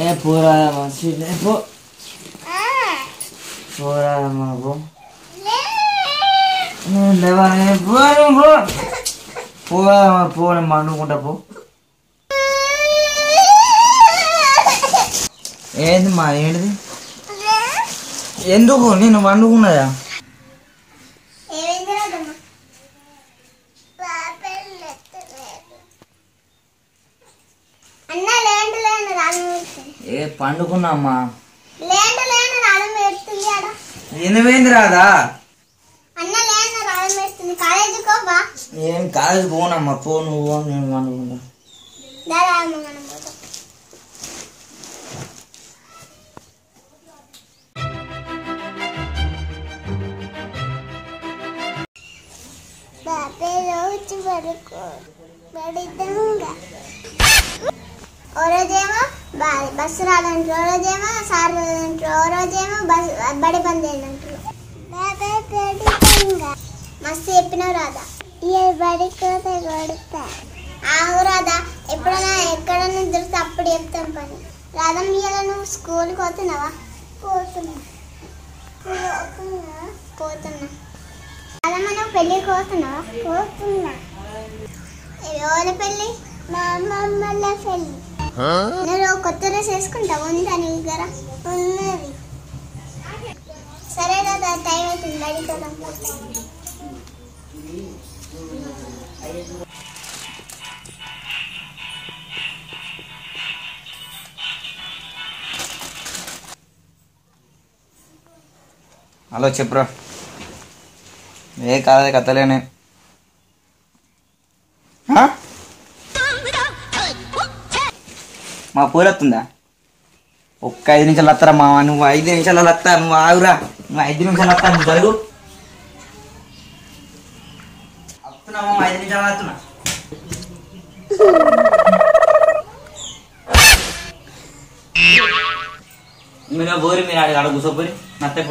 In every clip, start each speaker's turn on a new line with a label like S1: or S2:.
S1: ఏ పోరాదమ్మా చిన్న పో పోరాదమ్మా పో నేను లేవా నేను పోను పో పోరాదమ్మా పో నేను మండుకుంటా పో ఏంది మా ఏంటిది ఎందుకు నేను వండుకున్నదా
S2: అన్న లేండి లేండి రాను
S1: ఏ పండుకున్నామ్మా
S2: లేండి లేండి రాను పెడుతుంది ఆడ
S1: ఎనిమిది రాదా
S2: అన్న లేండి రాను పెడుతుంది కాలేజీకి పోవా
S1: నేను కాలేజ్ పోనమ్మా పో నువ్వు పో, నేను వండుకుంటా
S2: దాదా అమ్మ మనం పోతాం బాబే రోజు పడుకో పడిద్దాంగా ఓ రోజేమో బ- బస్సు రాదంటారు ఓ రోజేమో సార్ రాదంటారు ఓ రోజేమో బస్ బడి బంద్ అయ్యిందంటారు బాబే పడిద్దాంగా మస్తు చెప్పినావు రాదా ఏ బడి కోత కొడతా ఆగు రాదా ఎప్పుడైనా ఎక్కడైనా దొరికితే అప్పుడు చెప్తాం పని రాధా ఇవాళ నువ్వు స్కూల్కి పోతున్నావా పోతున్నా పోతున్నా పోతున్నా రాధమ్మ నువ్వు పెళ్ళికి పోతున్నావా పోతున్నా ఎవరి పెళ్ళి మా అమ్మమ్మల పెళ్ళి నువ్వు కొత్త డ్రెస్ వేసుకుంటావు ఉందా నీ దగ్గర ఉన్నది సరే రాదా టైం అవుతుంది బడికి పోదాం
S1: హలో చెప్పురా ఏ కాదే కత్తలేనే ఆ? మా పూరత్తుందా ఒక్క ఐదు నిమిషాలు వస్తారా మా నువ్వు ఐదు నిమిషాలు వస్తా నువ్వు ఆగురా నువ్వు ఐదు నిమిషాలు వస్తా నువ్వు జరుగు వస్తున్నా మామ ఐదు నిమిషాలు వస్తున్నా మీరు బోరి మీరు ఆడ ఆడ కూర్చోపోయి నత్తపు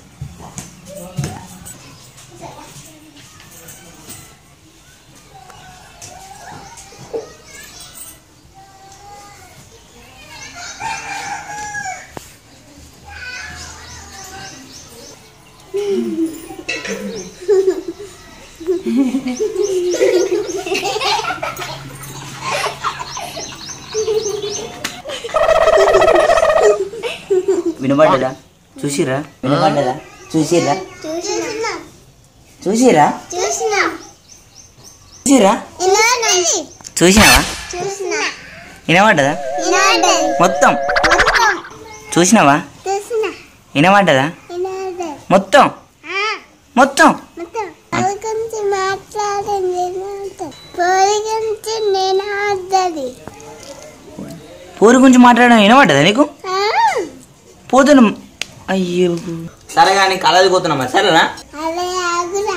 S1: వినబడ్డదా చూసిరా వినబడ్డదా చూసిరా
S2: చూసినా
S1: చూసిరా
S2: చూసినా
S1: చూసిరా
S2: ఇలాంటి
S1: చూసినావా
S2: చూసినా
S1: వినబడ్డదా
S2: ఇలాంటి
S1: మొత్తం
S2: మొత్తం
S1: చూసినావా
S2: చూసినా
S1: వినబడ్డదా
S2: ఇలాంటి
S1: మొత్తం మొత్తం
S2: మొత్తం అది గురించి మాట్లాడండి పోయి గురించి నేను ఆడది
S1: పూరి గురించి మాట్లాడడం వినబడ్డదా నీకు పోతున్నాం అయ్యో సరే కానీ కాలేజీకి పోతున్నాం మరి సరేనా
S2: అలా ఆగురా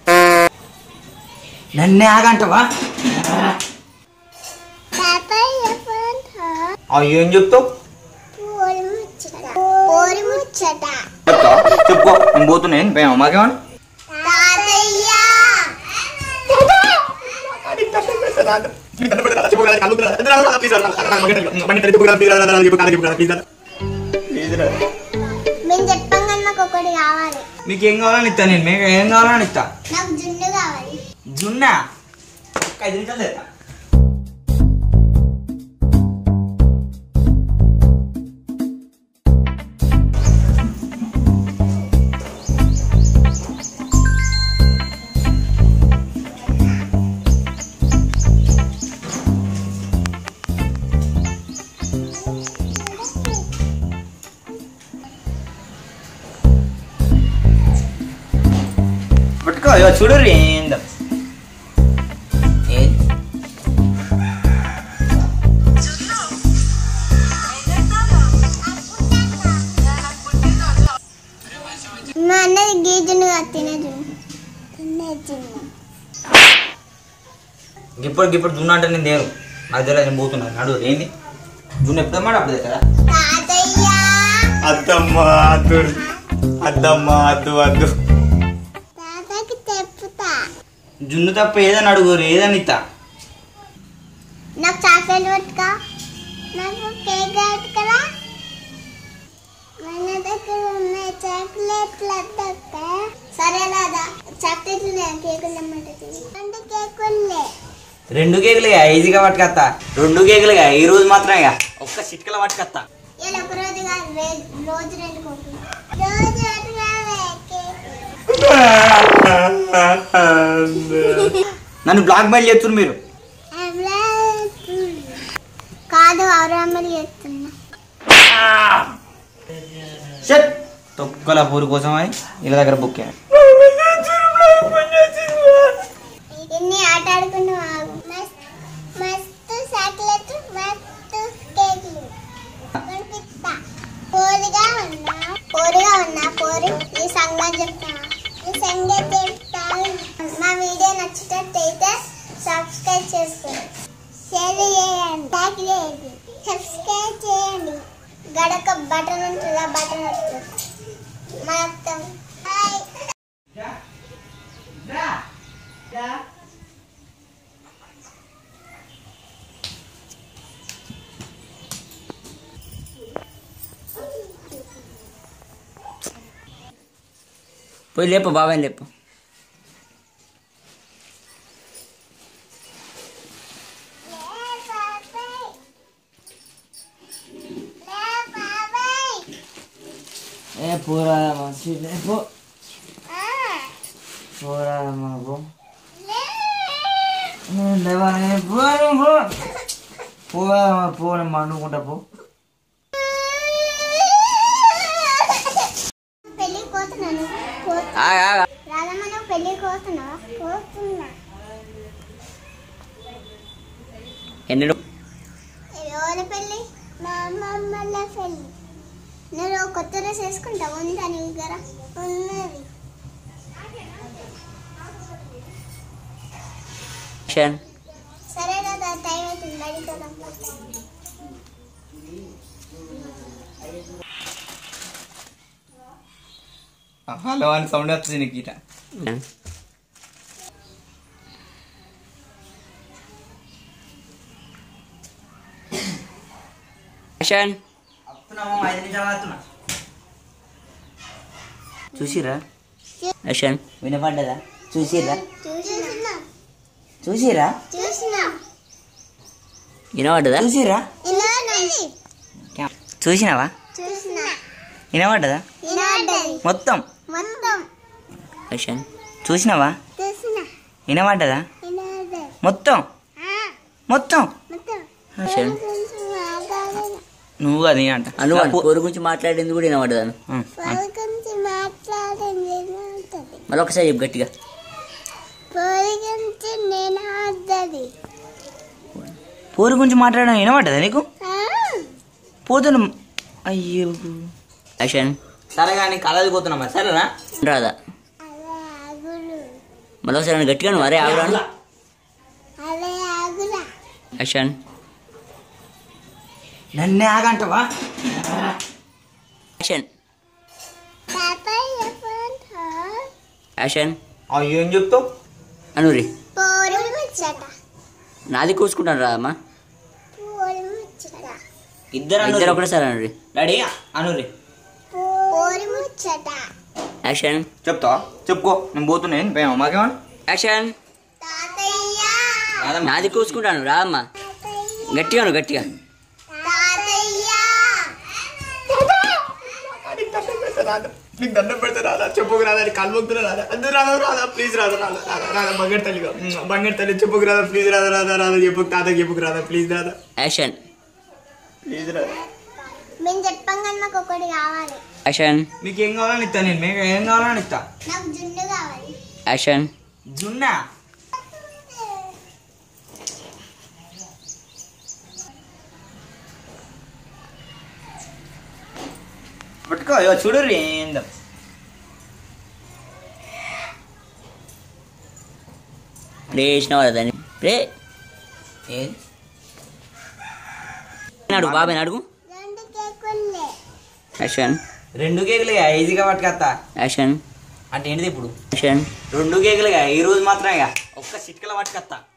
S1: నన్నే ఆగంటవా
S2: తాతయ్య ఫోన్తో
S1: అయ్యో ఏం చెప్తావు
S2: పోరి ముచ్చట పోరి ముచ్చట
S1: చెప్తావా? చెప్పుకో నేను పోతున్నా ఏం భయం మాకేమన్నా
S2: తాతయ్య మేము చెప్పాం కానీ మాకు ఒకటి కావాలి
S1: మీకు ఏం కావాలని ఇస్తా నేను మీకు ఏం కావాలని ఇస్తా
S2: నాకు జున్ను కావాలి
S1: జున్నా ఒక్క ఐదు నిమిషాలు తెస్తా. పట్టుకో ఇగో చూడు ఏందో ఏం
S2: మా అన్నది గీ జున్ను కాదు తినే జున్ను తినే జున్ను
S1: ఇప్పుడు ఇప్పుడు జున్ను అంటే నేను దేను నాకు తెలియదు నేను పోతున్నాను నడు ఏంది జున్ను ఎప్పుడు మాట అప్పుడు కదా
S2: తాతయ్య
S3: అద్దమ్మ అద్దు అద్దమ్మ అద్దు అద్దు
S2: తాతకి చెప్పుతా
S1: జున్ను తప్ప ఏదని అడుగురు ఏదని ఇస్తా
S2: నాకు చాక్లెట్ పట్టుక నాకు కేక్ కాదు కదా మన దగ్గర ఉన్న చాక్లెట్లు అద్దక్క సరే రాదా చాక్లెట్లు నేను కేకులు ఇమ్మంటుంది అంటే కేకులే
S1: రెండు కేకులుగా ఈజీగా పట్టుకొస్తా రెండు కేకులుగా ఈ రోజు మాత్రం ఇక ఒక్క చిట్కల పట్టుకొస్తా
S2: ఇలా ఒక రోజు కాదు రే- రోజు రెండు కోకులు రోజు అటు రావే కేక్
S1: నన్ను బ్లాక్ మెయిల్ చేస్తున్నారు మీరు
S2: కాదు అవరామలు చేస్తున్నా
S1: షట్ తొక్కల పూరి కోసం అని వీళ్ళ దగ్గర బుక్
S2: ఇన్ని ఆట ఆడుకున్నాం ఆగు మస్త్- మస్తు చాక్లెట్ మస్తు కేకులు కొనిపిస్తా పోరుగా ఉన్నా పోరుగా ఉన్నా పోరు ఈ సంగతి చెప్తా ఈ సంగతి చెప్తా మా వీడియో నచ్చినట్టయితే సబ్స్క్రైబ్ చేసుకోండి షేర్ చేయండి లైక్ చేయండి సబ్స్క్రైబ్ చేయండి గడక బటన్ ఉంటుంది ఆ బటన్ వస్తుంది మన బాయ్
S1: పోయి లేపు బాబాయ్ లేపు ఏ పూరా మంచి లేపు పూరా మాకు లేవా పో పోరా పోని మండుకుంటా పో
S2: పెళ్లి కోతున్నాను కో-
S1: ఆగా ఆగా
S2: రాధమ్మ నువ్వు పెళ్లి కోతున్నావా కోస్తున్నా
S1: ఎన్నడు
S2: ఎవరి పెళ్లి మా అమ్మమ్మల పెళ్లి నేను ఒక కొత్త డ్రెస్ వేసుకుంటా ఉందా నీ దగ్గర ఉన్నది
S1: షన్
S2: సరే కదా టైం అవుతుంది బయటికి వెళ్దాం.
S3: హలో అని సౌండ్ వస్తుంది నీకు ఇట
S1: షన్ చూసిరా అషన్ వినపడ్డదా చూసిరా
S2: చూసినా
S1: చూసిరా
S2: చూసినా
S1: వినపడ్డదా చూసిరా
S2: వినోదండి
S1: చూసినావా
S2: చూసినా
S1: వినపడ్డదా
S2: వినోదండి
S1: మొత్తం
S2: మొత్తం
S1: అషన్ చూసినావా
S2: చూసినా
S1: వినపడ్డదా
S2: వినోదండి
S1: మొత్తం మొత్తం
S2: మొత్తం
S1: అషన్
S2: కొంచెం మాట్లాడాలి
S1: నువ్వు అది అంట
S4: అను పోరు గురించి మాట్లాడింది కూడా వినబడదాను
S2: వాళ్ళ గురించి మాట్లాడండి ఉంటుంది
S4: మళ్ళీ ఒకసారి చెప్పు గట్టిగా
S2: పోరి గురించి నేను ఆడది
S1: పోరు గురించి మాట్లాడడం వినపడ్డదా నీకు పోతున్నా అయ్యో
S4: అషన్
S1: సరే కానీ కలది పోతున్నా సరేనా
S4: రాదా
S2: అదే ఆగులు
S4: మళ్ళీ ఒకసారి నన్ను గట్టిగా నువ్వు అరే ఆగురాను
S2: అదే ఆగులా
S4: అషన్
S1: నన్నే ఆగంటవా
S4: అషన్
S2: తాతయ్య చెప్పంటా
S4: అషన్
S1: అయ్యో ఏం చెప్తావు
S4: అనురి
S2: పోరి ముచ్చట
S4: నాది కూసుకుంటాను రా అమ్మా
S2: పోరి ముచ్చట
S1: ఇద్దరు
S4: ఇద్దరు ఒకటేసారి అనురి
S1: డాడీ అనురి
S2: పోరి ముచ్చట
S4: యాక్షన్
S1: చెప్తావా చెప్పుకో నేను పోతున్నాను పోయామా మాకేమన్నా
S4: యాక్షన్
S2: తాతయ్య
S4: నాది కూసుకుంటాను రా అమ్మా
S2: తాతయ్య
S4: గట్టిగా నువ్వు గట్టిగా
S2: తాతయ్య
S3: నీకు దండం పెడతా రాదా చెప్పుకు రాదా కల్మొక్కుతున్నా రాదా అందరూ రాదా రాదా ప్లీజ్ రాదా రాదా రాదా రాదా బంగారు తల్లిగా ఉమ్, బంగారు తల్లి చెప్పుకు రాదా ప్లీజ్ రాదా రాదా రాదా చెప్పుకు తాతకి చెప్పుకు రాదా ప్లీజ్ రాదా
S4: యాక్షన్
S3: ప్లీజ్ రాదా
S2: మేము చెప్పంగా నాకు ఒకటి కావాలి
S4: యాక్షన్
S1: మీకు ఏం కావాలని ఇస్తా నేను మీకు ఏం కావాలని ఇస్తా
S2: నాకు జున్ను కావాలి
S4: యాక్షన్
S1: జున్నా పట్టుకో ఇగో చూడు రీ ఏందో
S4: రే వేసినావు దాన్ని రే
S1: ఏది
S4: అడుగు బాబాయ్ అడుగు
S2: రెండు కేకులే
S4: యాక్షన్
S1: రెండు కేకులుగా ఈజీగా పట్టుకొస్తా
S4: యాక్షన్
S1: అంటే ఏంటిది ఇప్పుడు
S4: యాక్షన్
S1: రెండు కేకులుగా ఈ రోజు మాత్రం ఇక ఒక్క చిట్కల పట్టుకొస్తా